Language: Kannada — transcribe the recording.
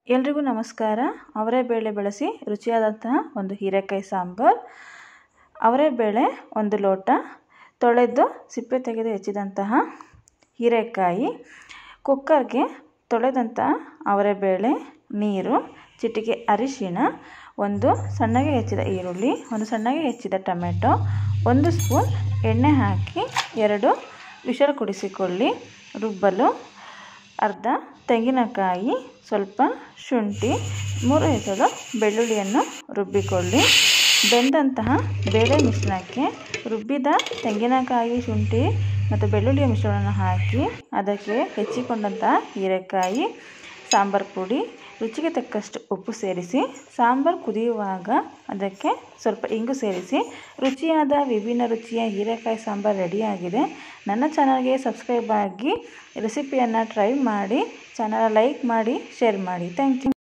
ಎಲ್ರಿಗೂ ನಮಸ್ಕಾರ ಅವರೇ ಬೇಳೆ ಬಳಸಿ ರುಚಿಯಾದಂತಹ ಒಂದು ಹೀರೆಕಾಯಿ ಸಾಂಬಾರು ಅವರೇ ಬೇಳೆ ಒಂದು ಲೋಟ ತೊಳೆದು ಸಿಪ್ಪೆ ತೆಗೆದು ಹೆಚ್ಚಿದಂತಹ ಹೀರೆಕಾಯಿ ಕುಕ್ಕರ್ಗೆ ತೊಳೆದಂತಹ ಅವರೆಬೇಳೆ ನೀರು ಚಿಟಿಕೆ ಅರಿಶಿಣ ಒಂದು ಸಣ್ಣಗೆ ಹೆಚ್ಚಿದ ಈರುಳ್ಳಿ ಒಂದು ಸಣ್ಣಗೆ ಹೆಚ್ಚಿದ ಟೊಮೆಟೊ ಒಂದು ಸ್ಪೂನ್ ಎಣ್ಣೆ ಹಾಕಿ ಎರಡು ವಿಷಲ್ ಕುಡಿಸಿಕೊಳ್ಳಿ ರುಬ್ಬಲು ಅರ್ಧ ತೆಂಗಿನಕಾಯಿ ಸ್ವಲ್ಪ ಶುಂಠಿ ಮೂರು ಎಸಳು ಬೆಳ್ಳುಳ್ಳಿಯನ್ನು ರುಬ್ಬಿಕೊಳ್ಳಿ ಬೆಂದಂತಹ ಬೇಳೆ ಮಿಶ್ರಣಕ್ಕೆ ರುಬ್ಬಿದ ತೆಂಗಿನಕಾಯಿ ಶುಂಠಿ ಮತ್ತು ಬೆಳ್ಳುಳ್ಳಿಯ ಮಿಶ್ರಣವನ್ನು ಹಾಕಿ ಅದಕ್ಕೆ ಹೆಚ್ಚಿಕೊಂಡಂತಹ ಹೀರೆಕಾಯಿ ಸಾಂಬಾರು ಪುಡಿ ರುಚಿಗೆ ತಕ್ಕಷ್ಟು ಉಪ್ಪು ಸೇರಿಸಿ ಸಾಂಬಾರು ಕುದಿಯುವಾಗ ಅದಕ್ಕೆ ಸ್ವಲ್ಪ ಇಂಗು ಸೇರಿಸಿ ರುಚಿಯಾದ ವಿಭಿನ್ನ ರುಚಿಯ ಹೀರೆಕಾಯಿ ಸಾಂಬಾರು ರೆಡಿಯಾಗಿದೆ ನನ್ನ ಚಾನಲ್ಗೆ ಸಬ್ಸ್ಕ್ರೈಬ್ ಆಗಿ ರೆಸಿಪಿಯನ್ನು ಟ್ರೈ ಮಾಡಿ ಚಾನಲ್ ಲೈಕ್ ಮಾಡಿ ಶೇರ್ ಮಾಡಿ ಥ್ಯಾಂಕ್ ಯು